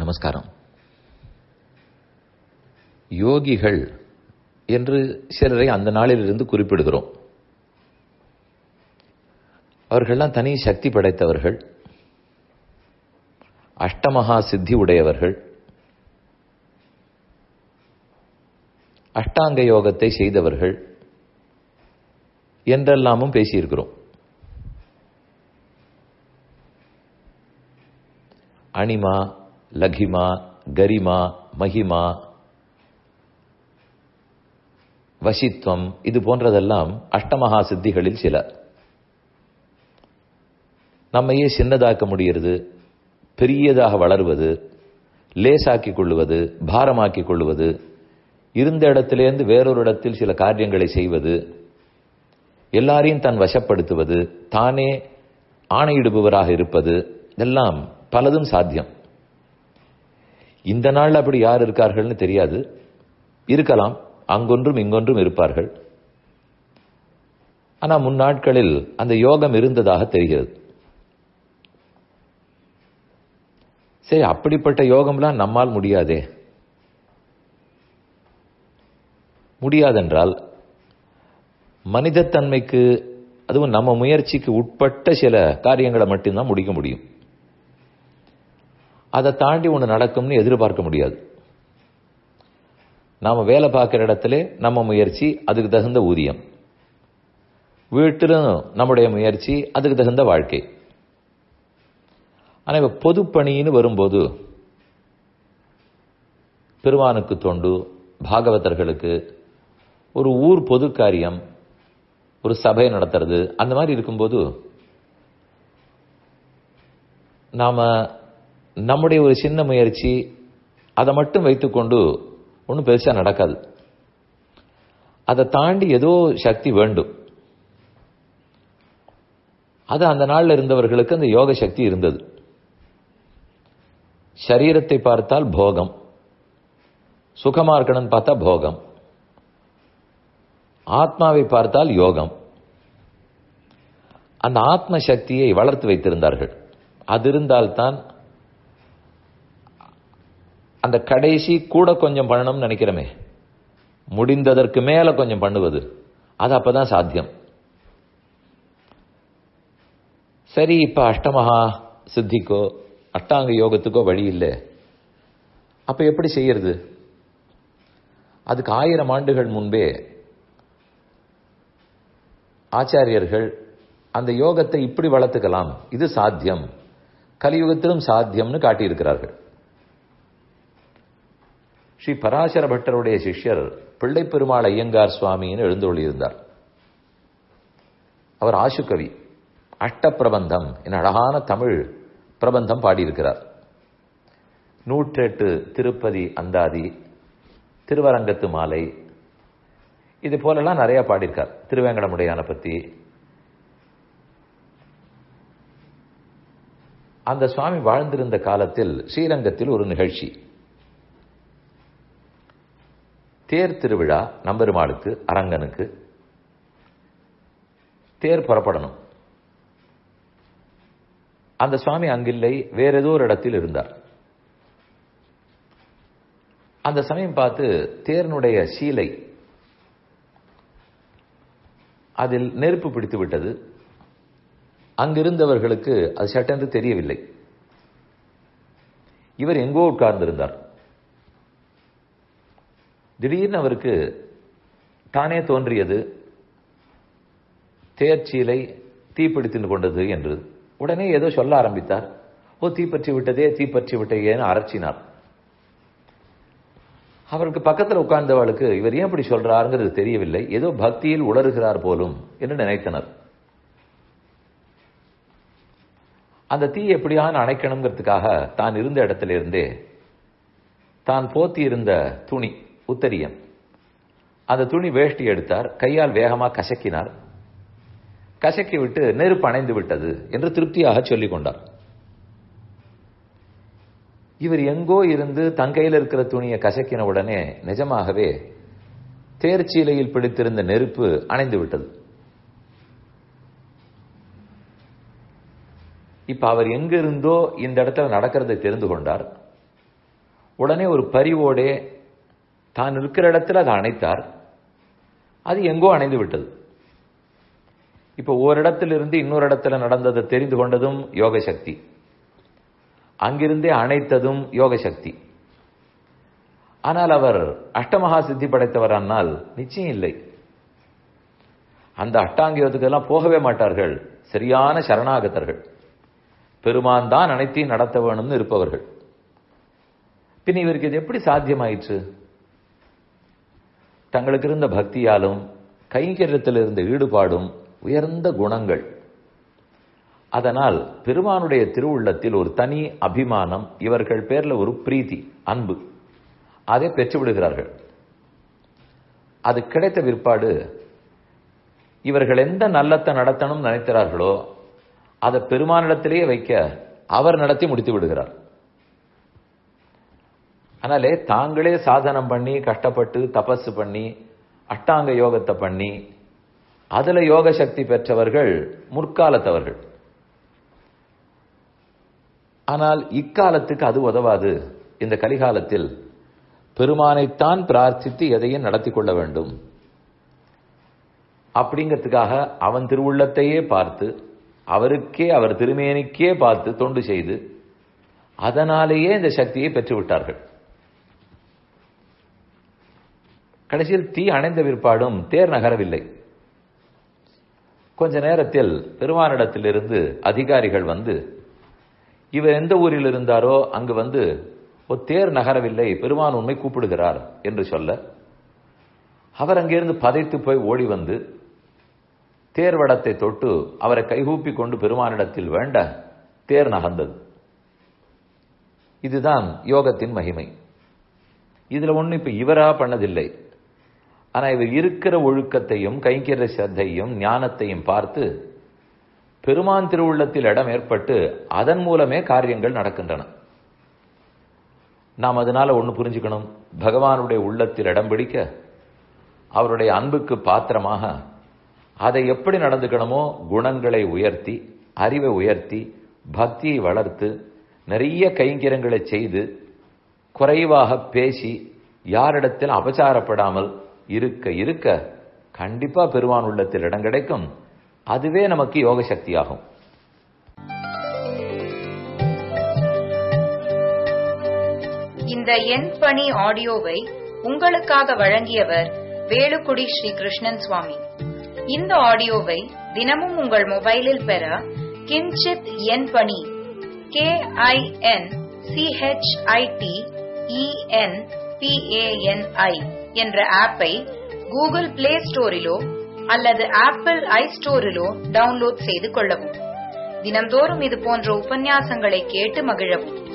நமஸ்காரம் யோகிகள் என்று சிலரை அந்த நாளிலிருந்து குறிப்பிடுகிறோம் அவர்கள்லாம் தனி சக்தி படைத்தவர்கள் அஷ்டமகா சித்தி உடையவர்கள் அஷ்டாங்க யோகத்தை செய்தவர்கள் என்றெல்லாமும் பேசியிருக்கிறோம் அனிமா லகிமா கரிமா மகிமா வசித்துவம் இது போன்றதெல்லாம் அஷ்டமகா சித்திகளில் சில நம்மையே சின்னதாக்க முடிகிறது பெரியதாக வளருவது லேசாக்கிக் கொள்வது பாரமாக்கிக் கொள்வது இருந்த இடத்திலேருந்து வேறொரு இடத்தில் சில காரியங்களை செய்வது எல்லாரையும் தன் வசப்படுத்துவது தானே ஆணையிடுபவராக இருப்பது எல்லாம் பலதும் சாத்தியம் இந்த நாள் அப்படி யார் இருக்கார்கள்னு தெரியாது இருக்கலாம் அங்கொன்றும் இங்கொன்றும் இருப்பார்கள் ஆனா முன்னாட்களில் அந்த யோகம் இருந்ததாக தெரிகிறது சரி அப்படிப்பட்ட யோகம்லாம் நம்மால் முடியாதே முடியாதென்றால் மனிதத்தன்மைக்கு அதுவும் நம்ம முயற்சிக்கு உட்பட்ட சில காரியங்களை மட்டும்தான் முடிக்க முடியும் அதை தாண்டி ஒன்று நடக்கும்னு எதிர்பார்க்க முடியாது நாம் வேலை பார்க்குற இடத்துல நம்ம முயற்சி அதுக்கு தகுந்த ஊதியம் வீட்டிலும் நம்முடைய முயற்சி அதுக்கு தகுந்த வாழ்க்கை ஆனால் இப்போ பொதுப்பணின்னு வரும்போது பெருமானுக்கு தொண்டு பாகவதர்களுக்கு ஒரு ஊர் பொது காரியம் ஒரு சபை நடத்துறது அந்த மாதிரி இருக்கும்போது நாம நம்முடைய ஒரு சின்ன முயற்சி அதை மட்டும் வைத்துக்கொண்டு ஒன்றும் பெருசாக நடக்காது அதை தாண்டி ஏதோ சக்தி வேண்டும் அது அந்த நாளில் இருந்தவர்களுக்கு அந்த யோக சக்தி இருந்தது சரீரத்தை பார்த்தால் போகம் சுகமா இருக்கணும்னு பார்த்தா போகம் ஆத்மாவை பார்த்தால் யோகம் அந்த ஆத்ம சக்தியை வளர்த்து வைத்திருந்தார்கள் அது இருந்தால்தான் அந்த கடைசி கூட கொஞ்சம் பண்ணணும்னு நினைக்கிறோமே முடிந்ததற்கு மேல கொஞ்சம் பண்ணுவது அது அப்பதான் சாத்தியம் சரி இப்ப அஷ்டமகா சித்திக்கோ அஷ்டாங்க யோகத்துக்கோ வழி இல்லை அப்ப எப்படி செய்யறது அதுக்கு ஆயிரம் ஆண்டுகள் முன்பே ஆச்சாரியர்கள் அந்த யோகத்தை இப்படி வளர்த்துக்கலாம் இது சாத்தியம் கலியுகத்திலும் சாத்தியம்னு காட்டியிருக்கிறார்கள் ஸ்ரீ பராசர பட்டருடைய சிஷ்யர் பிள்ளை பெருமாள் ஐயங்கார் சுவாமின்னு எழுந்தொழியிருந்தார் அவர் ஆசுகவி அஷ்ட பிரபந்தம் என் அழகான தமிழ் பிரபந்தம் பாடியிருக்கிறார் நூற்றெட்டு திருப்பதி அந்தாதி திருவரங்கத்து மாலை இது போலெல்லாம் நிறைய பாடியிருக்கார் திருவேங்கடமுடையான பத்தி அந்த சுவாமி வாழ்ந்திருந்த காலத்தில் ஸ்ரீரங்கத்தில் ஒரு நிகழ்ச்சி தேர் திருவிழா நம்பெருமாளுக்கு அரங்கனுக்கு தேர் புறப்படணும் அந்த சுவாமி அங்கில்லை வேற ஏதோ ஒரு இடத்தில் இருந்தார் அந்த சமயம் பார்த்து தேர்னுடைய சீலை அதில் நெருப்பு பிடித்து விட்டது அங்கிருந்தவர்களுக்கு அது சட்டென்று தெரியவில்லை இவர் எங்கோ உட்கார்ந்திருந்தார் திடீர்னு அவருக்கு தானே தோன்றியது தேர்ச்சீலை தீப்பிடித்து கொண்டது என்று உடனே ஏதோ சொல்ல ஆரம்பித்தார் ஓ தீப்பற்றி விட்டதே தீப்பற்றி விட்டேன்னு அரச்சினார் அவருக்கு பக்கத்தில் உட்கார்ந்தவளுக்கு இவர் ஏன் இப்படி சொல்றாருங்கிறது தெரியவில்லை ஏதோ பக்தியில் உளறுகிறார் போலும் என்று நினைத்தனர் அந்த தீ எப்படியான அணைக்கணுங்கிறதுக்காக தான் இருந்த இடத்துல இருந்தே தான் போத்தி இருந்த துணி உத்தரியம் அந்த துணி வேஷ்டி எடுத்தார் கையால் வேகமா கசக்கினார் கசக்கி விட்டு நெருப்பு அணைந்து விட்டது என்று திருப்தியாக சொல்லிக் கொண்டார் இவர் எங்கோ இருந்து தங்கையில் இருக்கிற துணியை கசக்கின உடனே நிஜமாகவே தேர்ச்சீலையில் பிடித்திருந்த நெருப்பு அணைந்து விட்டது இப்ப அவர் எங்க இருந்தோ இந்த இடத்துல நடக்கிறதை தெரிந்து கொண்டார் உடனே ஒரு பரிவோடே தான் இருக்கிற இடத்துல அதை அணைத்தார் அது எங்கோ அணைந்து விட்டது இப்ப ஓரிடத்திலிருந்து இன்னொரு இடத்துல நடந்ததை தெரிந்து கொண்டதும் யோக சக்தி அங்கிருந்தே அணைத்ததும் யோக சக்தி ஆனால் அவர் அஷ்டமகா சித்தி படைத்தவரானால் நிச்சயம் இல்லை அந்த அஷ்டாங்கியத்துக்கெல்லாம் போகவே மாட்டார்கள் சரியான சரணாகத்தர்கள் பெருமான் தான் அனைத்தையும் நடத்த வேணும்னு இருப்பவர்கள் பின் இவருக்கு இது எப்படி சாத்தியமாயிற்று தங்களுக்கு இருந்த பக்தியாலும் கைங்கரியத்தில் இருந்த ஈடுபாடும் உயர்ந்த குணங்கள் அதனால் பெருமானுடைய திருவுள்ளத்தில் ஒரு தனி அபிமானம் இவர்கள் பேர்ல ஒரு பிரீத்தி அன்பு அதை பெற்று விடுகிறார்கள் அது கிடைத்த பிற்பாடு இவர்கள் எந்த நல்லத்தை நடத்தணும் நினைக்கிறார்களோ அதை பெருமானிடத்திலேயே வைக்க அவர் நடத்தி முடித்து விடுகிறார் அதனாலே தாங்களே சாதனம் பண்ணி கஷ்டப்பட்டு தபஸ் பண்ணி அஷ்டாங்க யோகத்தை பண்ணி அதுல யோக சக்தி பெற்றவர்கள் முற்காலத்தவர்கள் ஆனால் இக்காலத்துக்கு அது உதவாது இந்த கலிகாலத்தில் பெருமானைத்தான் பிரார்த்தித்து எதையும் நடத்தி கொள்ள வேண்டும் அப்படிங்கிறதுக்காக அவன் திருவுள்ளத்தையே பார்த்து அவருக்கே அவர் திருமேனிக்கே பார்த்து தொண்டு செய்து அதனாலேயே இந்த சக்தியை பெற்று விட்டார்கள் கடைசியில் தீ அணைந்த பிற்பாடும் தேர் நகரவில்லை கொஞ்ச நேரத்தில் பெருமானிடத்திலிருந்து அதிகாரிகள் வந்து இவர் எந்த ஊரில் இருந்தாரோ அங்கு வந்து ஒரு தேர் நகரவில்லை பெருமான் உண்மை கூப்பிடுகிறார் என்று சொல்ல அவர் அங்கிருந்து பதைத்து போய் ஓடி வந்து தேர்வடத்தை தொட்டு அவரை கைகூப்பி கொண்டு பெருமானிடத்தில் வேண்ட தேர் நகர்ந்தது இதுதான் யோகத்தின் மகிமை இதுல ஒண்ணு இப்ப இவரா பண்ணதில்லை ஆனா இவர் இருக்கிற ஒழுக்கத்தையும் கைங்கிற சத்தையும் ஞானத்தையும் பார்த்து பெருமான் திருவுள்ளத்தில் இடம் ஏற்பட்டு அதன் மூலமே காரியங்கள் நடக்கின்றன நாம் அதனால ஒண்ணு புரிஞ்சுக்கணும் பகவானுடைய உள்ளத்தில் இடம் பிடிக்க அவருடைய அன்புக்கு பாத்திரமாக அதை எப்படி நடந்துக்கணுமோ குணங்களை உயர்த்தி அறிவை உயர்த்தி பக்தியை வளர்த்து நிறைய கைங்கிரங்களை செய்து குறைவாக பேசி யாரிடத்தில் அபச்சாரப்படாமல் இருக்க இருக்க கண்டிப்பா பெருமான் உள்ளத்தில் இடம் கிடைக்கும் அதுவே நமக்கு யோக சக்தியாகும் இந்த எண் பணி ஆடியோவை உங்களுக்காக வழங்கியவர் வேலுக்குடி ஸ்ரீ கிருஷ்ணன் சுவாமி இந்த ஆடியோவை தினமும் உங்கள் மொபைலில் பெற கிஞ்சித் எண் பணி கே ஐ என் சிஹெச்ஐடி இஎன் பிஏஎன்ஐ என்ற ஆப்பை கூகுள் பிளே ஸ்டோரிலோ அல்லது ஆப்பிள் ஐ ஸ்டோரிலோ டவுன்லோட் செய்து கொள்ளவும் தினம்தோறும் இது போன்ற உபன்யாசங்களை கேட்டு மகிழவும்